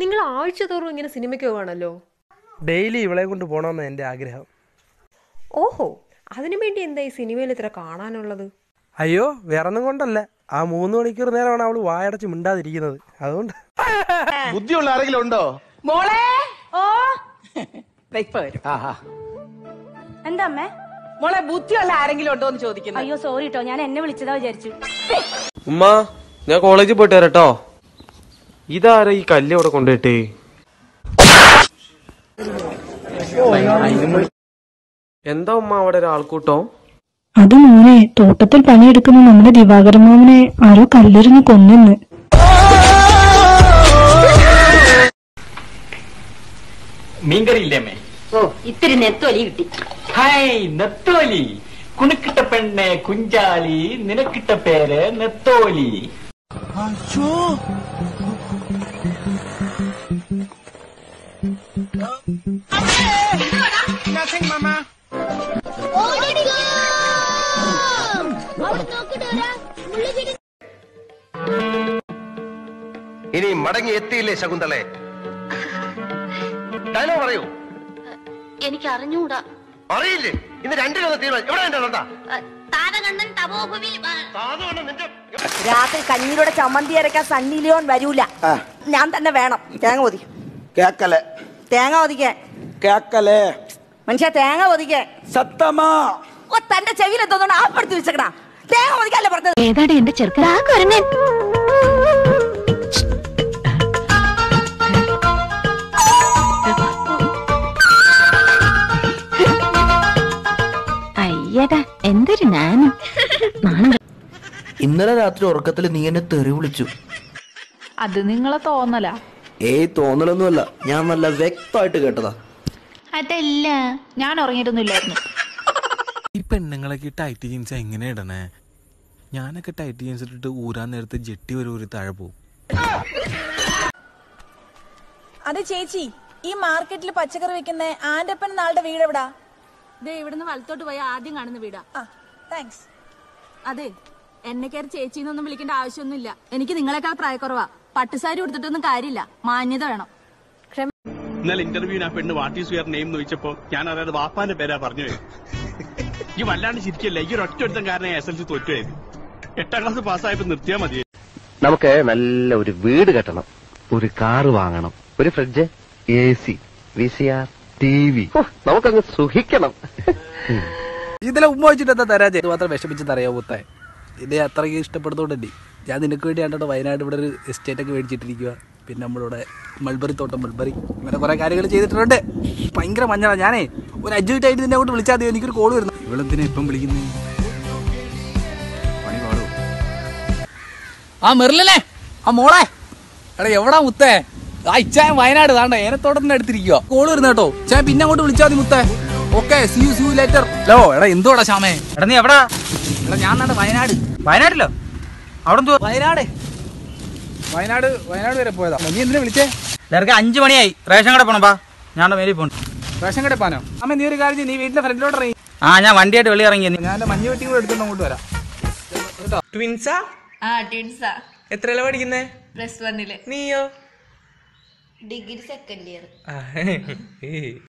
നിങ്ങൾ ആഴ്ച തോറും ഇങ്ങനെ സിനിമയ്ക്ക് പോവാണല്ലോ ഡെയിലി ഇവളെ കൊണ്ട് പോകണമെന്ന് എൻ്റെ ആഗ്രഹം ഓഹോ അതിനു വേണ്ടി എന്താ ഈ സിനിമയിൽ ഇത്ര കാണാനുള്ളത് അയ്യോ വേറൊന്നും കൊണ്ടല്ല ആ മൂന്ന് മണിക്കൂർ നേരമാണ് അവൾ വായടച്ച് മിണ്ടാതിരിക്കുന്നത് അതുകൊണ്ട് ബുദ്ധിയുള്ള ആരെങ്കിലും ഉണ്ടോ മോളെ ഓ ഇപ്പൊ വരും എന്താ അമ്മേ മോളെ ബുദ്ധിയുള്ള ആരെങ്കിലും ഉണ്ടോ എന്ന് ചോദിക്കുന്നു അയ്യോ സോറി കേട്ടോ ഞാൻ എന്നെ വിളിച്ചതാ വിചാരിച്ചു ഉമ്മ ഞാൻ കോളേജിൽ പോയിട്ട് വരട്ടോ ഇതാരാ ഈ കല്ല് ഇവിടെ കൊണ്ടുപോയിട്ട് എന്താ ഉമ്മ അവിടെ ഒരാൾക്കൂട്ടോ അത് മോനെ തോട്ടത്തിൽ പണിയെടുക്കുന്ന നമ്മുടെ ദിവാകരൻ മാമനെ ആരോ കല്ലെറിഞ്ഞ് കൊന്നെന്ന് മീൻകറിയില്ലേമ്മേ ഇത്തിരി നെത്തോലി കിട്ടി ഹായ് നെത്തോലി കുണുക്കിട്ട പെണ്ണെ കുഞ്ചാലി നിനക്കിട്ട പേര് നെത്തോലി ഇനി മടങ്ങി എത്തിയില്ലേ ശകുന്തളെ ഡയലോഗ് പറയൂ എനിക്ക് അറിഞ്ഞൂടാ അറിയില്ലേ ഇന്ന് രണ്ടിലൊന്ന് തീരുമാനം എവിടെ എന്റെ തൊണ്ട താരകണ്ണൻ തപോഭുവിൽ സാധുവാണ് നിന്റെ രാത്രി കഞ്ഞിയുടെ ചമ്മന്തി അരക്കാൻ സണ്ണി ലിയോൺ വരൂല ഞാൻ തന്നെ വേണം തേങ്ങ ഒതി കേക്കലെ തേങ്ങ ഒതിക്കാൻ കേക്കലെ മനുഷ്യ തേങ്ങ ഒതിക്കാൻ സത്തമാ ഓ തന്റെ ചെവിയിൽ എന്തോന്നാണ് ആപ്പെടുത്തി വെച്ചേക്കണ തേങ്ങ ഒതിക്കല്ലേ പറഞ്ഞത് ഏതാടി എന്റെ ചെറുക്കൻ അയ്യടാ എന്തൊരു നാനും നാണം ഇന്നലെ രാത്രി ഉറക്കത്തിൽ നീ എന്നെ തെറി വിളിച്ചു അത് നിങ്ങളെ തോന്നല ഏയ് തോന്നലൊന്നുമല്ല ഞാൻ നല്ല വ്യക്തമായിട്ട് കേട്ടതാ അതല്ല ഞാൻ ഉറങ്ങിയിട്ടൊന്നുമില്ലായിരുന്നു ഈ പെണ്ണുങ്ങളൊക്കെ ഈ ടൈറ്റ് ജീൻസ് എങ്ങനെ ഇടണേ ഞാനൊക്കെ ടൈറ്റ് ജീൻസ് ഇട്ടിട്ട് ഊരാൻ നേരത്ത് ജെട്ടി വരെ ഊരി താഴെ പോകും അതെ ചേച്ചി ഈ മാർക്കറ്റിൽ പച്ചക്കറി വെക്കുന്ന ആന്റപ്പൻ നാളുടെ വീട് എവിടാ ദേ ഇവിടുന്ന് വലത്തോട്ട് പോയ ആദ്യം കാണുന്ന വീടാ ആ താങ്ക്സ് അതെ എന്നെ കയറി ചേച്ചിന്നൊന്നും വിളിക്കേണ്ട ആവശ്യമൊന്നുമില്ല എനിക്ക് നിങ്ങളെക്കാൾ പ്രായക്കുറവാ പട്ടുസാരി കൊടുത്തിട്ടൊന്നും കാര്യമില്ല മാന്യത വേണം ഇന്നലെ ഇന്റർവ്യൂവിന് ആ പെണ്ണ് വാട്ട് ഈസ് യുവർ നെയിം എന്ന് ചോദിച്ചപ്പോ ഞാൻ അറിയാതെ വാപ്പാന്റെ പേരാ പറഞ്ഞു ഈ വല്ലാണ്ട് ശരിക്കല്ല ഈ ഒരു ഒറ്റ ഒരുത്തൻ കാരണം എസ് എൽ സി തോറ്റുപോയത് എട്ടാം ക്ലാസ് പാസ്സായപ്പോ നിർത്തിയാ മതി നമുക്ക് നല്ല ഒരു വീട് കെട്ടണം ഒരു കാറ് വാങ്ങണം ഒരു fridge A C V C R T V നമുക്കങ്ങ് സുഖിക്കണം ഇതിലെ ഉമ്മ വെച്ചിട്ട് എന്താ തരാ ഇത് മാത്രം വിഷമിച്ചെന്ന് അറിയാമോ മുത്തേ എന്നെ അത്രയ്ക്ക് ഇഷ്ടപ്പെടുന്നോണ്ടല്ലേ ഞാൻ നിനക്ക് വേണ്ടിയാണ്ടോ വയനാട് ഇവിടെ ഒരു എസ്റ്റേറ്റ് ഒക്കെ മേടിച്ചിട്ടിരിക്കുക പിന്നെ നമ്മളിവിടെ മൾബറി തോട്ടം മൾബറി അങ്ങനെ കുറെ കാര്യങ്ങൾ ചെയ്തിട്ടുണ്ട് ഭയങ്കര മഞ്ഞളാ ഞാനേ ഒരു അഞ്ചു ആയിട്ട് നിന്നെ അങ്ങോട്ട് വിളിച്ചാൽ മതി എനിക്കൊരു കോൾ വരുന്നു ഇവളെന്തിനാ ഇപ്പം വിളിക്കുന്നേ പണി പാടോ ആ മെറിലനെ ആ മോളെ എടാ എവിടാ മുത്തേ ആ ഇച്ചായൻ വയനാട് താണ്ട ഏനത്തോട്ടത്തിന്റെ അടുത്തിരിക്കുക കോള് വരുന്ന കേട്ടോ ചായ പിന്നെ അങ്ങോട്ട് വിളിച്ചാൽ മതി മുത്തേ okay see you see you later hello എടാ എന്തോടാ ശ്യാമേ എടാ നീ എവിടാ എടാ ഞാൻ താണ്ട വയനാട് വയനാട്ടിലോ അവിടെ വയനാട് വയനാട് വയനാട് വരെ പോയതാ നീ എന്തിനാ വിളിച്ചേ നിനക്ക് അഞ്ചു മണിയായി റേഷൻ കട പോണപ്പാ ഞാൻ മേലിൽ പോണു റേഷൻ കട പാനോ അമ്മ നീ ഒരു കാര്യം ചെയ്യ്, നീ വീട്ടിന്റെ ഫ്രണ്ടിലോട്ട് ഇറങ്ങി ആ ഞാൻ വണ്ടിയായിട്ട് വെളി ഇറങ്ങി ഞാൻ എന്റെ മഞ്ഞ വെട്ടി കൂടെ എടുത്തോണ്ട് അങ്ങോട്ട് വരാം ട്വിൻസാ ആ ട്വിൻസാ എത്രയല്ല പഠിക്കുന്നേ പ്ലസ് വണ്ണില് നീയോ ഡിഗ്രി സെക്കൻഡ് ഇയർ ആ, ഏ